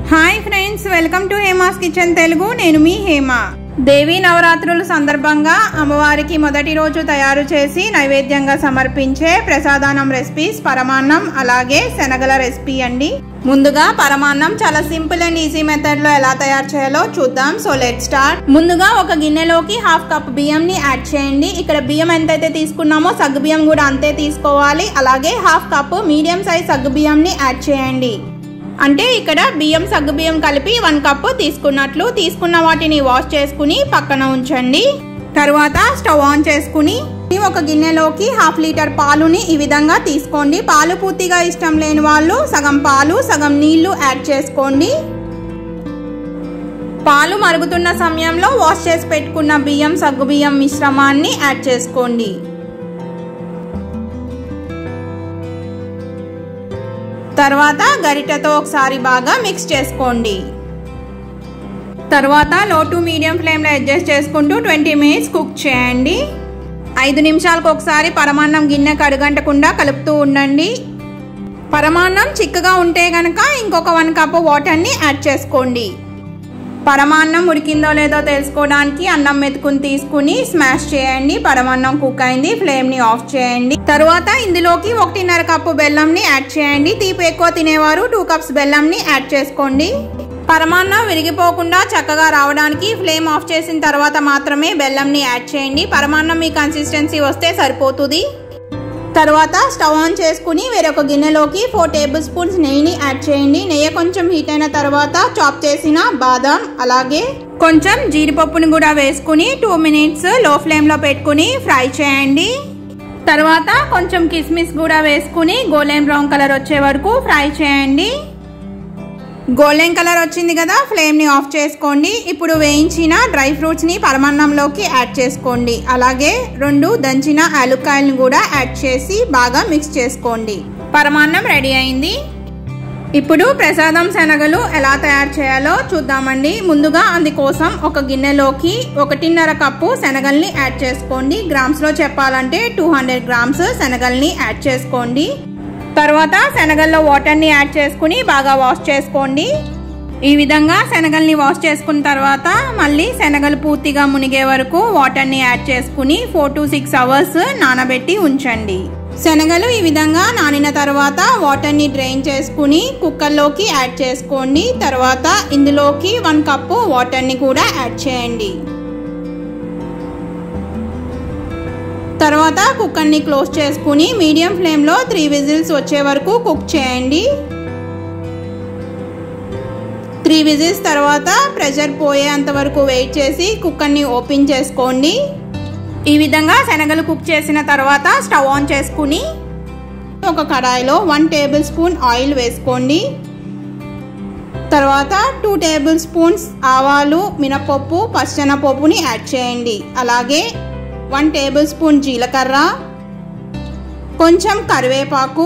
hi friends welcome to Hema's kitchen Telugu నేను మీ హేమ దేవీ నవరాత్రుల సందర్భంగా అమ్మవారికి మొదటి రోజు తయారు చేసి నైవేద్యంగా సమర్పించే ప్రసాదానం రెసిపీస్ పరమాన్నం అలాగే శనగల రెసిపీ అండి ముందుగా పరమాన్నం చాలా సింపుల్ అండ్ ఈజీ మెథడ్ లో ఎలా తయారు చేయాలో చూద్దాం సో లెట్ స్టార్ట్ ముందుగా ఒక గిన్నెలోకి హాఫ్ కప్ బియ్యం ని యాడ్ చేయండి ఇక్కడ బియ్యం ఎంతైతే తీసుకున్నామో సగ్గు బియ్యం కూడా అంతే తీసుకోవాలి అలాగే హాఫ్ కప్ మీడియం సైజ్ సగ్గు బియ్యం ని యాడ్ చేయండి అంటే ఇక్కడ బియ్యం సగ్గు బియ్యం కలిపి వన్ కప్పు తీసుకున్నట్లు తీసుకున్న వాటిని వాష్ చేసుకుని పక్కన ఉంచండి తర్వాత స్టవ్ ఆన్ చేసుకుని ఒక గిన్నెలోకి హాఫ్ లీటర్ పాలుని ఈ విధంగా తీసుకోండి పాలు పూర్తిగా ఇష్టం లేని వాళ్ళు సగం పాలు సగం నీళ్లు యాడ్ చేసుకోండి పాలు మరుగుతున్న సమయంలో వాష్ చేసి పెట్టుకున్న బియ్యం సగ్గు బియ్యం మిశ్రమాన్ని యాడ్ చేసుకోండి తర్వాత గరిటెతో ఒకసారి బాగా మిక్స్ చేసుకోండి తర్వాత లో టు మీడియం ఫ్లేమ్లో అడ్జస్ట్ చేసుకుంటూ ట్వంటీ మినిట్స్ కుక్ చేయండి ఐదు నిమిషాలకు ఒకసారి పరమాన్నం గిన్నె కడుగంటకుండా కలుపుతూ ఉండండి పరమాన్నం చిక్కగా ఉంటే కనుక ఇంకొక వన్ కప్ వాటర్ని యాడ్ చేసుకోండి పరమాన్నం ఉడికిందో లేదో తెలుసుకోవడానికి అన్నం మెతుకుని తీసుకుని స్మాష్ చేయండి పరమాన్నం కుక్ అయింది ఫ్లేమ్ ని ఆఫ్ చేయండి తరువాత ఇందులోకి ఒకటిన్నర కప్పు బెల్లం ని యాడ్ చేయండి తీపి ఎక్కువ తినేవారు టూ కప్స్ బెల్లం ని యాడ్ చేసుకోండి పరమాన్నం విరిగిపోకుండా చక్కగా రావడానికి ఫ్లేమ్ ఆఫ్ చేసిన తర్వాత మాత్రమే బెల్లం ని యాడ్ చేయండి పరమాన్నం మీ కన్సిస్టెన్సీ వస్తే సరిపోతుంది తర్వాత స్టవ్ ఆన్ చేసుకుని వేరొక గిన్నెలోకి ఫోర్ టేబుల్ స్పూన్స్ నెయ్యిని యాడ్ చేయండి నెయ్యి కొంచెం హీట్ అయిన తర్వాత చాప్ చేసిన బాదం అలాగే కొంచెం జీడిపప్పుని కూడా వేసుకుని టూ మినిట్స్ లో ఫ్లేమ్లో పెట్టుకుని ఫ్రై చేయండి తర్వాత కొంచెం కిస్మిస్ కూడా వేసుకుని గోల్డెన్ బ్రౌన్ కలర్ వచ్చే వరకు ఫ్రై చేయండి గోల్డెన్ కలర్ వచ్చింది కదా ఫ్లేమ్ని ఆఫ్ చేసుకోండి ఇప్పుడు వేయించిన డ్రై ఫ్రూట్స్ని పరమాన్నంలోకి యాడ్ చేసుకోండి అలాగే రెండు దంచిన యాలుక్కాయలను కూడా యాడ్ చేసి బాగా మిక్స్ చేసుకోండి పరమాన్నం రెడీ అయింది ఇప్పుడు ప్రసాదం శనగలు ఎలా తయారు చేయాలో చూద్దామండి ముందుగా అందుకోసం ఒక గిన్నెలోకి ఒకటిన్నర కప్పు శనగల్ని యాడ్ చేసుకోండి గ్రామ్స్లో చెప్పాలంటే టూ హండ్రెడ్ గ్రామ్స్ శనగల్ని యాడ్ చేసుకోండి తర్వాత శనగల్లో వాటర్ని యాడ్ చేసుకుని బాగా వాష్ చేసుకోండి ఈ విధంగా శనగల్ని వాష్ చేసుకున్న తర్వాత మళ్ళీ శనగలు పూర్తిగా మునిగే వరకు వాటర్ని యాడ్ చేసుకుని ఫోర్ టు సిక్స్ అవర్స్ నానబెట్టి ఉంచండి శనగలు ఈ విధంగా నానిన తర్వాత వాటర్ని డ్రైన్ చేసుకుని కుక్కర్లోకి యాడ్ చేసుకోండి తర్వాత ఇందులోకి వన్ కప్పు వాటర్ని కూడా యాడ్ చేయండి తర్వాత కుక్కర్ని క్లోజ్ చేసుకుని మీడియం ఫ్లేమ్లో త్రీ విజిల్స్ వచ్చే వరకు కుక్ చేయండి త్రీ విజిల్స్ తర్వాత ప్రెషర్ పోయేంత వరకు వెయిట్ చేసి కుక్కర్ని ఓపెన్ చేసుకోండి ఈ విధంగా శనగలు కుక్ చేసిన తర్వాత స్టవ్ ఆన్ చేసుకుని ఒక కడాయిలో వన్ టేబుల్ స్పూన్ ఆయిల్ వేసుకోండి తర్వాత టూ టేబుల్ స్పూన్స్ ఆవాలు మినపప్పు పచ్చనపప్పుని యాడ్ చేయండి అలాగే వన్ టేబుల్ స్పూన్ జీలకర్ర కొంచెం కరివేపాకు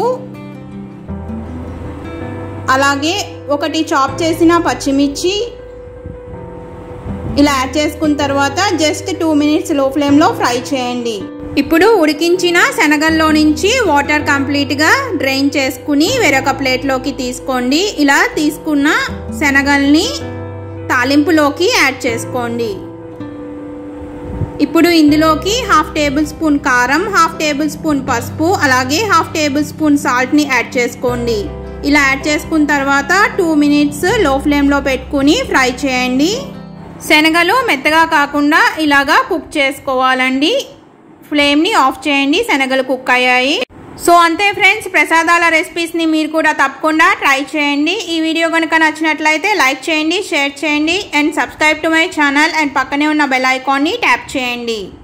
అలాగే ఒకటి చాప్ చేసిన పచ్చిమిర్చి ఇలా యాడ్ చేసుకున్న తర్వాత జస్ట్ టూ మినిట్స్ లో ఫ్లేమ్లో ఫ్రై చేయండి ఇప్పుడు ఉడికించిన శనగల్లో నుంచి వాటర్ కంప్లీట్గా డ్రైన్ చేసుకుని వేరొక ప్లేట్లోకి తీసుకోండి ఇలా తీసుకున్న శనగల్ని తాలింపులోకి యాడ్ చేసుకోండి ఇప్పుడు ఇందులోకి హాఫ్ టేబుల్ స్పూన్ కారం హాఫ్ టేబుల్ స్పూన్ పసుపు అలాగే హాఫ్ టేబుల్ స్పూన్ సాల్ట్ని యాడ్ చేసుకోండి ఇలా యాడ్ చేసుకున్న తర్వాత టూ మినిట్స్ లో ఫ్లేమ్లో పెట్టుకుని ఫ్రై చేయండి శనగలు మెత్తగా కాకుండా ఇలాగా కుక్ చేసుకోవాలండి ఫ్లేమ్ని ఆఫ్ చేయండి శనగలు కుక్ అయ్యాయి సో అంతే ఫ్రెండ్స్ ప్రసాదాల రెసిపీస్ని మీరు కూడా తప్పకుండా ట్రై చేయండి ఈ వీడియో కనుక నచ్చినట్లయితే లైక్ చేయండి షేర్ చేయండి and subscribe to my channel and పక్కనే ఉన్న బెల్ ఐకాన్ని ట్యాప్ చేయండి